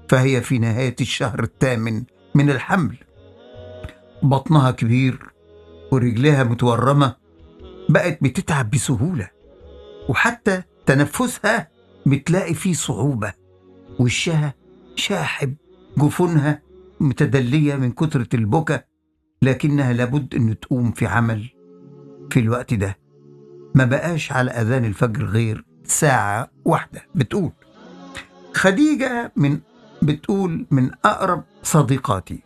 فهي في نهاية الشهر الثامن من الحمل بطنها كبير ورجلها متورمة بقت بتتعب بسهولة وحتى تنفسها بتلاقي فيه صعوبة وشها شاحب جفونها متدلية من كثرة البكا لكنها لابد أن تقوم في عمل في الوقت ده ما بقاش على أذان الفجر غير ساعة واحدة بتقول خديجة من بتقول من أقرب صديقاتي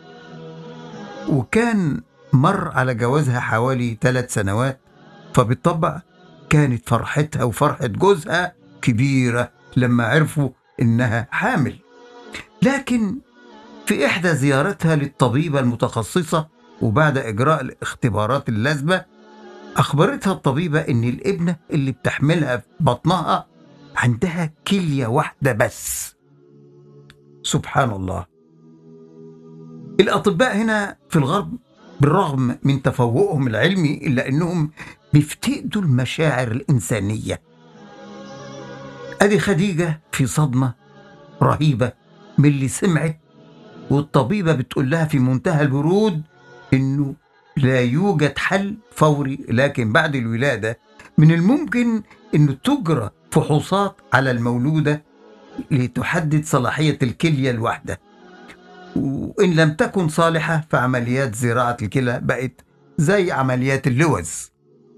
وكان مر على جوازها حوالي ثلاث سنوات فبالطبع كانت فرحتها وفرحة جوزها كبيرة لما عرفوا إنها حامل لكن في إحدى زيارتها للطبيبة المتخصصة وبعد إجراء الاختبارات اللازمة أخبرتها الطبيبة إن الابنة اللي بتحملها في بطنها عندها كلية واحدة بس سبحان الله الأطباء هنا في الغرب بالرغم من تفوقهم العلمي إلا أنهم بيفتقدوا المشاعر الإنسانية أدي خديجة في صدمة رهيبة من اللي سمعت والطبيبة بتقول لها في منتهى البرود إنه لا يوجد حل فوري لكن بعد الولادة من الممكن إنه تجرى فحوصات على المولودة لتحدد صلاحية الكلية الواحدة وإن لم تكن صالحة فعمليات زراعة الكلى بقت زي عمليات اللوز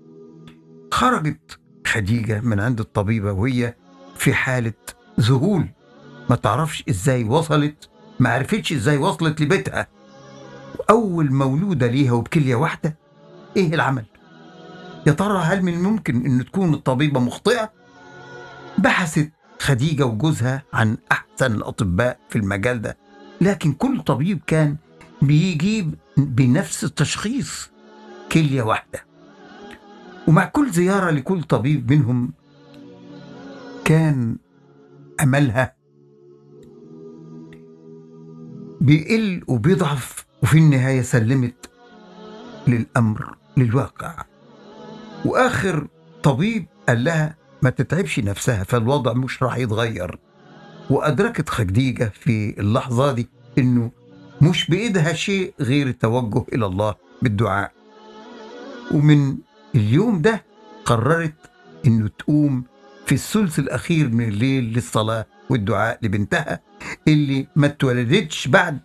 خرجت خديجة من عند الطبيبة وهي في حالة ذهول ما تعرفش ازاي وصلت ما عرفتش ازاي وصلت لبيتها أول مولودة ليها وبكلية واحدة إيه العمل؟ يا ترى هل من الممكن أن تكون الطبيبة مخطئة؟ بحثت خديجة وجوزها عن أحسن الأطباء في المجال ده لكن كل طبيب كان بيجيب بنفس التشخيص كلية واحدة ومع كل زيارة لكل طبيب منهم كان أملها بيقل وبيضعف وفي النهاية سلمت للأمر للواقع وآخر طبيب قال لها ما تتعبش نفسها فالوضع مش راح يتغير وأدركت خديجة في اللحظة دي إنه مش بإيدها شيء غير التوجه إلى الله بالدعاء ومن اليوم ده قررت إنه تقوم في الثلث الأخير من الليل للصلاة والدعاء لبنتها اللي ما اتولدتش بعد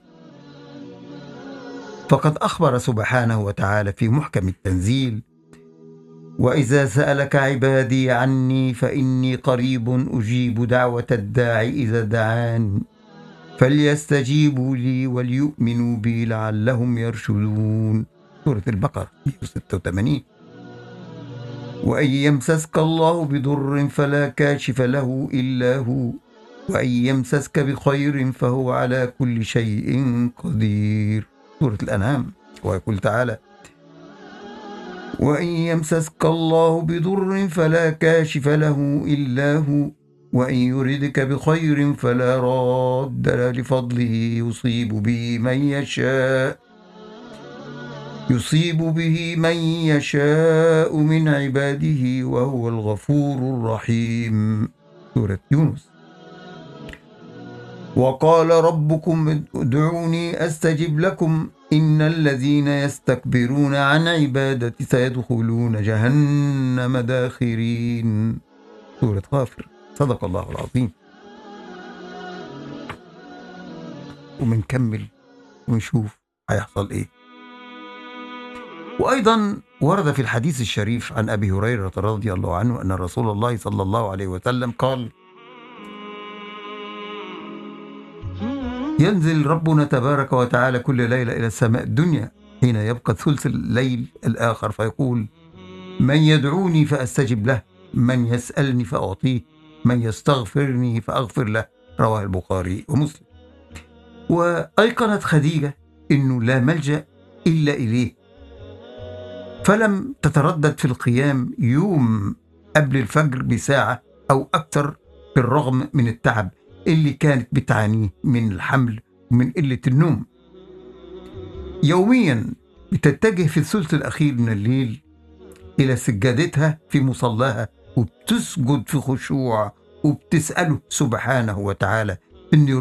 فقد أخبر سبحانه وتعالى في محكم التنزيل وإذا سألك عبادي عني فإني قريب أجيب دعوة الداع إذا دعان فليستجيبوا لي وليؤمنوا بي لعلهم يرشدون سورة البقرة 186 وأن يمسسك الله بضر فلا كاشف له إلا هو وأن يمسسك بخير فهو على كل شيء قدير سورة الأنعام ويقول تعالى وإن يمسسك الله بضر فلا كاشف له إلا هو وإن يردك بخير فلا راد لفضله يصيب به من يشاء يصيب به من يشاء من عباده وهو الغفور الرحيم سورة يونس وقال ربكم ادعوني استجب لكم ان الذين يستكبرون عن عبادتي سيدخلون جهنم داخرين سوره غافر صدق الله العظيم ومنكمل ونشوف هيحصل ايه وايضا ورد في الحديث الشريف عن ابي هريره رضي الله عنه ان رسول الله صلى الله عليه وسلم قال ينزل ربنا تبارك وتعالى كل ليلة إلى السماء الدنيا حين يبقى ثلث الليل الآخر فيقول من يدعوني فأستجب له من يسألني فأعطيه من يستغفرني فأغفر له رواه البخاري ومسلم وأيقنت خديجة أنه لا ملجأ إلا إليه فلم تتردد في القيام يوم قبل الفجر بساعة أو أكثر بالرغم من التعب اللي كانت بتعانيه من الحمل ومن قلة النوم يوميا بتتجه في الثلث الأخير من الليل إلى سجادتها في مصلاها وبتسجد في خشوع وبتسأله سبحانه وتعالى أن